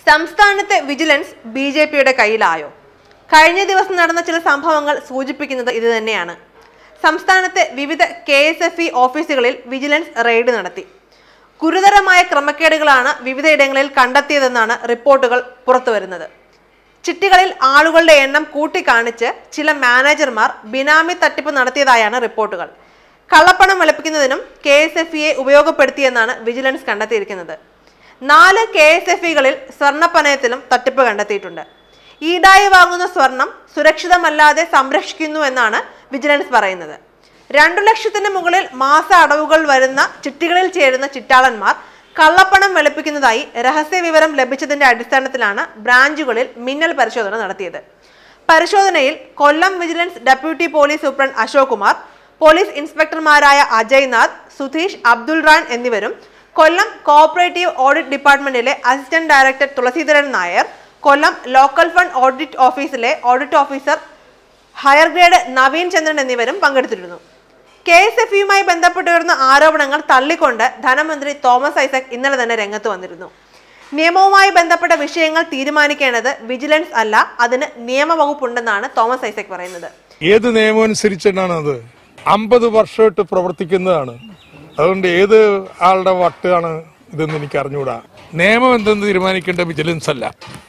സംസ്ഥാനത്തെ vigilance B J പിയുടെ കയ്യിലായോ കഴിഞ്ഞ ദിവസം നടന്ന ചില സംഭവങ്ങൾ സൂചിപ്പിക്കുന്നത് ഇത് തന്നെയാണ് സംസ്ഥാനത്തെ വിവിധ കെ എസ് എഫ് ഇ ഓഫീസുകളിൽ വിജിലൻസ് റെയ്ഡ് നടത്തി ഗുരുതരമായ ക്രമക്കേടുകളാണ് വിവിധയിടങ്ങളിൽ കണ്ടെത്തിയതെന്നാണ് റിപ്പോർട്ടുകൾ പുറത്തുവരുന്നത് ചിട്ടികളിൽ ആളുകളുടെ എണ്ണം കൂട്ടിക്കാണിച്ച് ചില മാനേജർമാർ ബിനാമി തട്ടിപ്പ് നടത്തിയതായാണ് റിപ്പോർട്ടുകൾ കള്ളപ്പണം വെളുപ്പിക്കുന്നതിനും കെ എസ് എഫ് ഇയെ ഉപയോഗപ്പെടുത്തിയെന്നാണ് വിജിലൻസ് കണ്ടെത്തിയിരിക്കുന്നത് നാല് കെ എസ് എഫ് ഇകളിൽ സ്വർണ്ണപ്പനയത്തിലും തട്ടിപ്പ് കണ്ടെത്തിയിട്ടുണ്ട് ഈടായി വാങ്ങുന്ന സ്വർണം സുരക്ഷിതമല്ലാതെ സംരക്ഷിക്കുന്നു എന്നാണ് വിജിലൻസ് പറയുന്നത് രണ്ടു ലക്ഷത്തിന് മുകളിൽ മാസ അടവുകൾ വരുന്ന ചിട്ടികളിൽ ചേരുന്ന ചിട്ടാളന്മാർ കള്ളപ്പണം വെളുപ്പിക്കുന്നതായി രഹസ്യ വിവരം ലഭിച്ചതിന്റെ അടിസ്ഥാനത്തിലാണ് ബ്രാഞ്ചുകളിൽ മിന്നൽ പരിശോധന നടത്തിയത് പരിശോധനയിൽ Kollam vigilance deputy police superintendent Ashok Kumar police ഇൻസ്പെക്ടർമാരായ അജയ് നാഥ് സുധീഷ് അബ്ദുൾ റാൻ എന്നിവരും കൊല്ലം കോഓപ്പറേറ്റീവ് ഓഡിറ്റ് ഡിപ്പാർട്ട്മെന്റിലെ assistant director Thulaseedharan Nair Kollam local fund audit ഓഫീസിലെ audit officer higher grade Naveen Chandran എന്നിവരും പങ്കെടുത്തിരുന്നു കെ എസ് എഫ് യുമായി ബന്ധപ്പെട്ടുയർന്ന ആരോപണങ്ങൾ തള്ളിക്കൊണ്ട് ധനമന്ത്രി തോമസ് ഐസക് ഇന്നലെ തന്നെ രംഗത്ത് വന്നിരുന്നു നിയമവുമായി ബന്ധപ്പെട്ട വിഷയങ്ങൾ തീരുമാനിക്കേണ്ടത് വിജിലൻസ് അല്ല അതിന് നിയമവകുപ്പുണ്ടെന്നാണ് തോമസ് ഐസക് പറയുന്നത് ഏത് നിയമം അനുസരിച്ചിട്ടാണ് അത് അമ്പത് വർഷമായിട്ട് പ്രവർത്തിക്കുന്നതാണ് അതുകൊണ്ട് ഏത് ആളുടെ വട്ടാണ് ഇതെന്ന് എനിക്ക് അറിഞ്ഞുകൂടാ നിയമം എന്തെന്ന് തീരുമാനിക്കേണ്ട വിജിലൻസ് അല്ല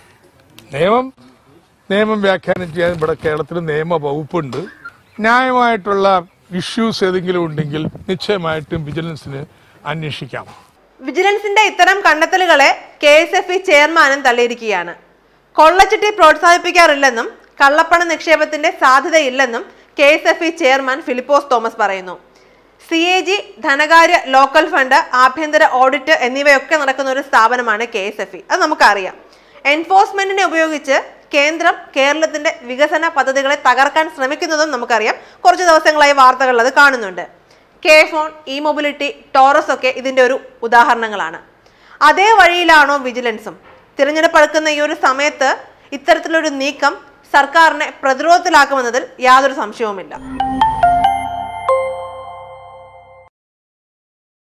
നിയമം നിയമം വ്യാഖ്യാനം ചെയ്യാൻ ഇവിടെ കേരളത്തിൽ നിയമ വകുപ്പുണ്ട് ന്യായമായിട്ടുള്ള ഇഷ്യൂസ് ഏതെങ്കിലും ഉണ്ടെങ്കിൽ നിശ്ചയമായിട്ടും വിജിലൻസിന് അന്വേഷിക്കാം വിജിലൻസിന്റെ ഇത്തരം കണ്ടെത്തലുകളെ കെ എസ് എഫ് ഇ ചെയർമാനും തള്ളിയിരിക്കുകയാണ് കൊള്ളച്ചിട്ടി പ്രോത്സാഹിപ്പിക്കാറില്ലെന്നും കള്ളപ്പണ നിക്ഷേപത്തിന്റെ സാധ്യതയില്ലെന്നും K S F E chairman Philipose Thomas പറയുന്നു സി എ ജി ധനകാര്യ ലോക്കൽ ഫണ്ട് ആഭ്യന്തര ഓഡിറ്റ് എന്നിവയൊക്കെ നടക്കുന്ന ഒരു സ്ഥാപനമാണ് കെ എസ് എഫ് ഇ അത് നമുക്കറിയാം എൻഫോഴ്സ്മെന്റിനെ ഉപയോഗിച്ച് കേന്ദ്രം കേരളത്തിന്റെ വികസന പദ്ധതികളെ തകർക്കാൻ ശ്രമിക്കുന്നതും നമുക്കറിയാം കുറച്ച് ദിവസങ്ങളായി വാർത്തകളിൽ അത് കാണുന്നുണ്ട് K FON e mobility Taurus ഒക്കെ ഇതിന്റെ ഒരു ഉദാഹരണങ്ങളാണ് അതേ വഴിയിലാണോ വിജിലൻസും തിരഞ്ഞെടുപ്പ് അടുക്കുന്ന ഈ ഒരു സമയത്ത് ഇത്തരത്തിലൊരു നീക്കം സർക്കാരിനെ പ്രതിരോധത്തിലാക്കുമെന്നതിൽ യാതൊരു സംശയവുമില്ല